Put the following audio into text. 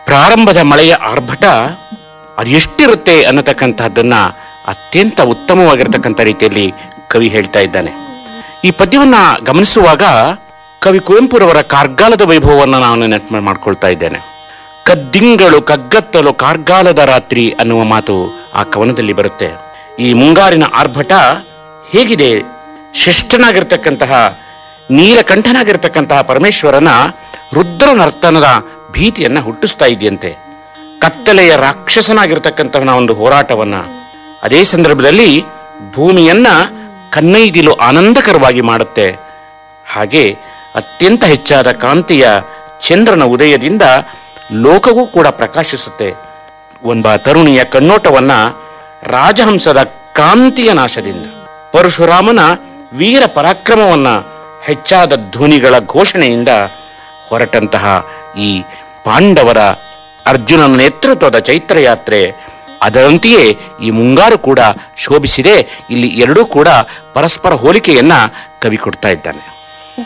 ಪ್ರಾರಂಭದ ಮಳೆಯ ಆರ್ಭಟ ಅದು ಎಷ್ಟಿರುತ್ತೆ ಅನ್ನತಕ್ಕಂತಹದ್ದನ್ನ ಅತ್ಯಂತ ಉತ್ತಮವಾಗಿರ್ತಕ್ಕಂಥ ರೀತಿಯಲ್ಲಿ ಕವಿ ಹೇಳ್ತಾ ಇದ್ದಾನೆ ಈ ಪದ್ಯವನ್ನ ಗಮನಿಸುವಾಗ ಕವಿ ಕುವೆಂಪುರವರ ಕಾರ್ಗಾಲದ ವೈಭವವನ್ನು ನಾನು ನೆನಪು ಮಾಡ್ಕೊಳ್ತಾ ಇದ್ದೇನೆ ಕದ್ದಿಂಗಳು ಕಗ್ಗತ್ತಲು ಕಾರ್ಗಾಲದ ರಾತ್ರಿ ಅನ್ನುವ ಮಾತು ಆ ಕವನದಲ್ಲಿ ಬರುತ್ತೆ ಈ ಮುಂಗಾರಿನ ಆರ್ಭಟ ಹೇಗಿದೆ ಶಿಷ್ಟನಾಗಿರ್ತಕ್ಕಂತಹ ನೀಲಕಂಠನಾಗಿರ್ತಕ್ಕಂತಹ ಪರಮೇಶ್ವರನ ರುದ್ರ ನರ್ತನದ ಭೀತಿಯನ್ನ ಹುಟ್ಟಿಸ್ತಾ ಇದೆಯಂತೆ ಕತ್ತಲೆಯ ರಾಕ್ಷಸನಾಗಿರ್ತಕ್ಕಂತಹ ಒಂದು ಹೋರಾಟವನ್ನ ಅದೇ ಸಂದರ್ಭದಲ್ಲಿ ಭೂಮಿಯನ್ನ ಕನ್ನೈದಿಲು ಆನಂದಕರವಾಗಿ ಮಾಡುತ್ತೆ ಹಾಗೆ ಅತ್ಯಂತ ಹೆಚ್ಚಾದ ಕಾಂತಿಯ ಚಂದ್ರನ ಉದಯದಿಂದ ಲೋಕವೂ ಕೂಡ ಪ್ರಕಾಶಿಸುತ್ತೆ ಒಬ್ಬ ತರುಣಿಯ ಕಣ್ಣೋಟವನ್ನ ರಾಜಹಂಸದ ಕಾಂತಿಯ ನಾಶದಿಂದ ಪರಶುರಾಮನ ವೀರ ಪರಾಕ್ರಮವನ್ನ ಹೆಚ್ಚಾದ ಧ್ವನಿಗಳ ಘೋಷಣೆಯಿಂದ ಹೊರಟಂತಹ ಈ ಪಾಂಡವರ ಅರ್ಜುನನ ನೇತೃತ್ವದ ಚೈತ್ರ ಯಾತ್ರೆ ಅದರಂತೆಯೇ ಈ ಮುಂಗಾರು ಕೂಡ ಶೋಭಿಸಿದೆ ಇಲ್ಲಿ ಎರಡೂ ಕೂಡ ಪರಸ್ಪರ ಹೋಲಿಕೆಯನ್ನ ಕವಿ ಕೊಡ್ತಾ ಇದ್ದಾನೆ